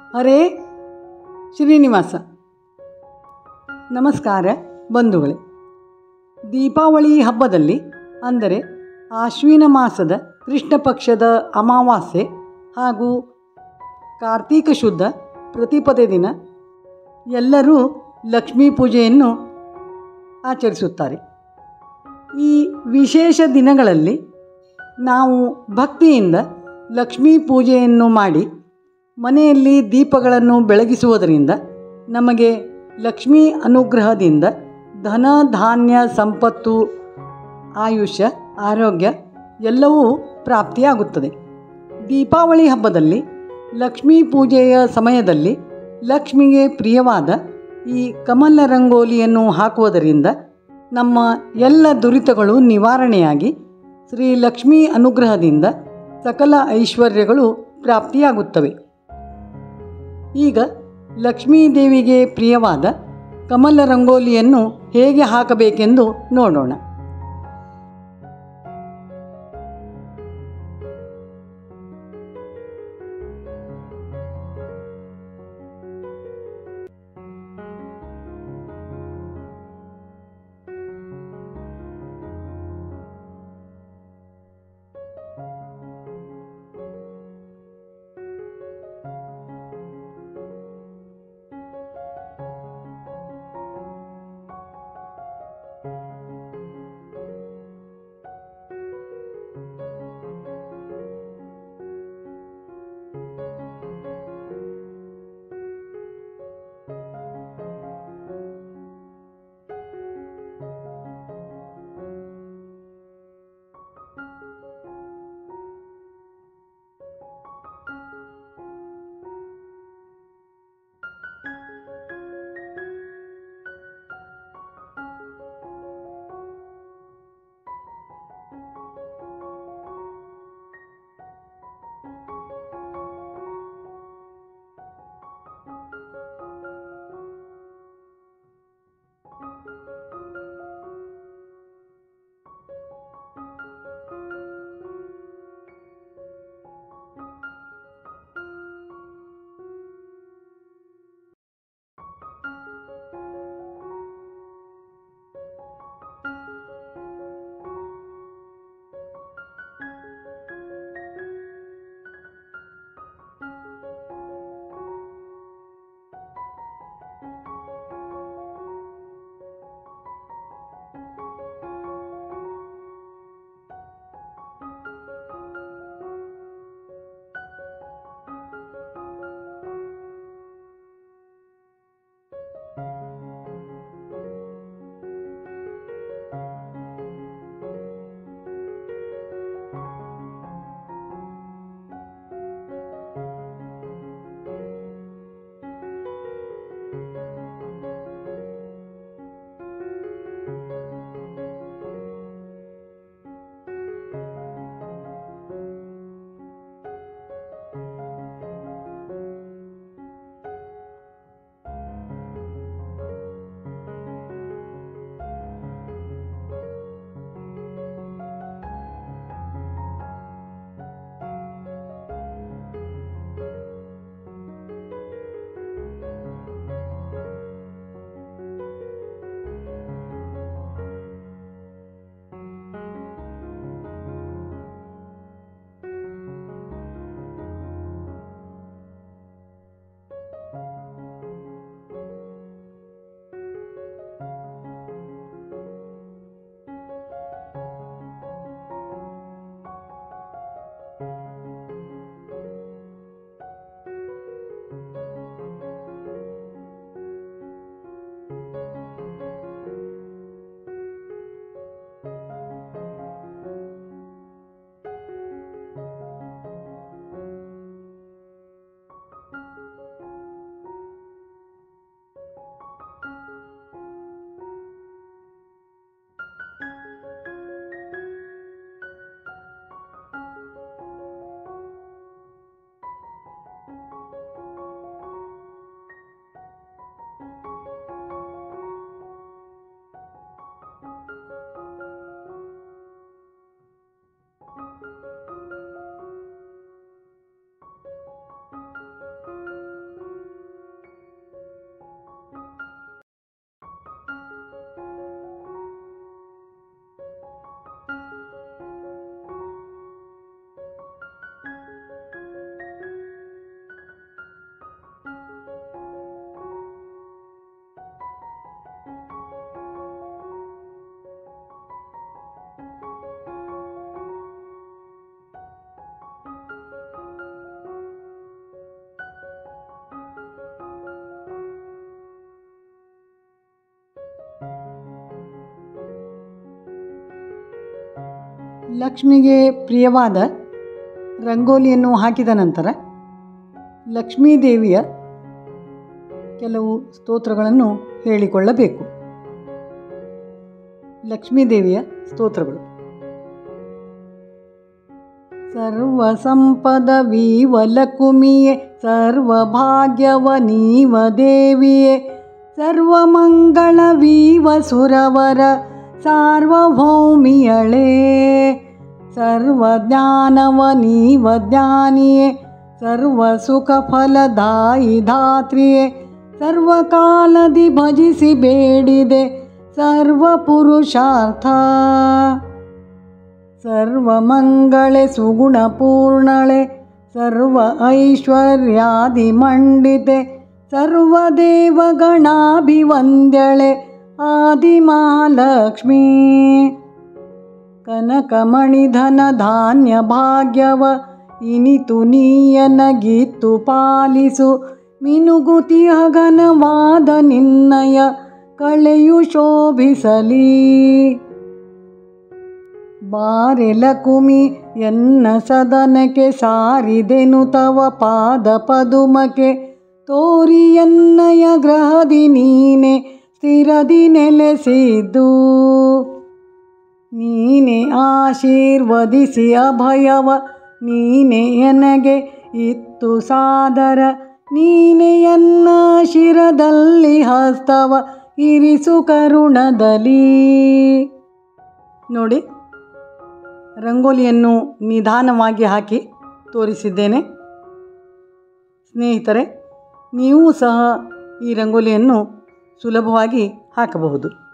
ಹರೇ ಶ್ರೀನಿವಾಸ ನಮಸ್ಕಾರ ಬಂಧುಗಳೇ ದೀಪಾವಳಿ ಹಬ್ಬದಲ್ಲಿ ಅಂದರೆ ಆಶ್ವಿನ ಮಾಸದ ಕೃಷ್ಣ ಪಕ್ಷದ ಅಮಾವಾಸ್ಯೆ ಹಾಗೂ ಕಾರ್ತೀಕ ಶುದ್ಧ ಪ್ರತಿಪದೆ ದಿನ ಎಲ್ಲರೂ ಲಕ್ಷ್ಮೀ ಪೂಜೆಯನ್ನು ಆಚರಿಸುತ್ತಾರೆ ಈ ವಿಶೇಷ ದಿನಗಳಲ್ಲಿ ನಾವು ಭಕ್ತಿಯಿಂದ ಲಕ್ಷ್ಮೀ ಪೂಜೆಯನ್ನು ಮಾಡಿ ಮನೆಯಲ್ಲಿ ದೀಪಗಳನ್ನು ಬೆಳಗಿಸುವುದರಿಂದ ನಮಗೆ ಲಕ್ಷ್ಮೀ ಅನುಗ್ರಹದಿಂದ ಧನ ಧಾನ್ಯ ಸಂಪತ್ತು ಆಯುಷ್ಯ ಆರೋಗ್ಯ ಎಲ್ಲವೂ ಪ್ರಾಪ್ತಿಯಾಗುತ್ತದೆ ದೀಪಾವಳಿ ಹಬ್ಬದಲ್ಲಿ ಲಕ್ಷ್ಮೀ ಪೂಜೆಯ ಸಮಯದಲ್ಲಿ ಲಕ್ಷ್ಮಿಗೆ ಪ್ರಿಯವಾದ ಈ ಕಮಲ ರಂಗೋಲಿಯನ್ನು ಹಾಕುವುದರಿಂದ ನಮ್ಮ ಎಲ್ಲ ದುರಿತಗಳು ನಿವಾರಣೆಯಾಗಿ ಶ್ರೀ ಲಕ್ಷ್ಮೀ ಅನುಗ್ರಹದಿಂದ ಸಕಲ ಐಶ್ವರ್ಯಗಳು ಪ್ರಾಪ್ತಿಯಾಗುತ್ತವೆ ಈಗ ಲಕ್ಷ್ಮೀ ದೇವಿಗೆ ಪ್ರಿಯವಾದ ಕಮಲ ರಂಗೋಲಿಯನ್ನು ಹೇಗೆ ಹಾಕಬೇಕೆಂದು ನೋಡೋಣ ಲಕ್ಷ್ಮಿಗೆ ಪ್ರಿಯವಾದ ರಂಗೋಲಿಯನ್ನು ಹಾಕಿದ ನಂತರ ಲಕ್ಷ್ಮೀದೇವಿಯ ಕೆಲವು ಸ್ತೋತ್ರಗಳನ್ನು ಹೇಳಿಕೊಳ್ಳಬೇಕು ಲಕ್ಷ್ಮೀದೇವಿಯ ಸ್ತೋತ್ರಗಳು ಸರ್ವ ಸಂಪದ ವೀವಲಕುಮಿಯೇ ಸರ್ವಭಾಗ್ಯವ ನೀವ ದೇವಿಯೇ ಸರ್ವಮಂಗಳ ವೀವ ಸುರವರ ಸಾರ್ವಭೌಮಿಯಳೇ ಸರ್ವಜ್ಞಾನವ ನೀವ ಜ್ಞಾನಿಯೇ ಸರ್ವ ಸುಖ ಫಲದಾಯಿ ಧಾತ್ರಿಯೇ ಸರ್ವಕಾಲದಿ ಭಜಿಸಿ ಬೇಡಿದೆ ಸರ್ವ ಪುರುಷಾರ್ಥ ಸರ್ವಮಂಗಳೆ ಸುಗುಣಪೂರ್ಣಳೆ ಸರ್ವ ಐಶ್ವರ್ಯಾದಿ ಮಂಡಿತೆ ಸರ್ವದೇವಗಣಾಭಿವಂದ್ಯಳೆ ಆದಿಮಾಲಕ್ಷ್ಮೀ ಕನಕಮಣಿಧನ ಧಾನ್ಯ ಭಾಗ್ಯವ ಇನಿತು ನೀಯನಗಿತ್ತು ಪಾಲಿಸು ಮಿನುಗುತಿ ಹಗನವಾದ ನಿನ್ನಯ ಕಳೆಯು ಶೋಭಿಸಲಿ ಬಾರೆಲ ಕುಮಿ ಎನ್ನ ಸದನಕ್ಕೆ ಸಾರಿದೆನು ತವ ಪಾದ ಪದುಮಕ್ಕೆ ತೋರಿ ಎನ್ನಯ ಗ್ರಹದಿ ನೀನೆ ಸ್ಥಿರದಿ ನೆಲೆಸಿದ್ದು ನೀನೆ ಆಶೀರ್ವದಿಸಿ ಅಭಯವ ನೀನೆ ಎನಗೆ ಇತ್ತು ಸಾದರ ನೀನೆ ಎನ್ನ ಶಿರದಲ್ಲಿ ಹಸ್ತವ ಇರಿಸು ಕರುಣದಲ್ಲಿ ನೋಡಿ ರಂಗೋಲಿಯನ್ನು ನಿಧಾನವಾಗಿ ಹಾಕಿ ತೋರಿಸಿದ್ದೇನೆ ಸ್ನೇಹಿತರೆ ನೀವು ಸಹ ಈ ರಂಗೋಲಿಯನ್ನು ಸುಲಭವಾಗಿ ಹಾಕಬಹುದು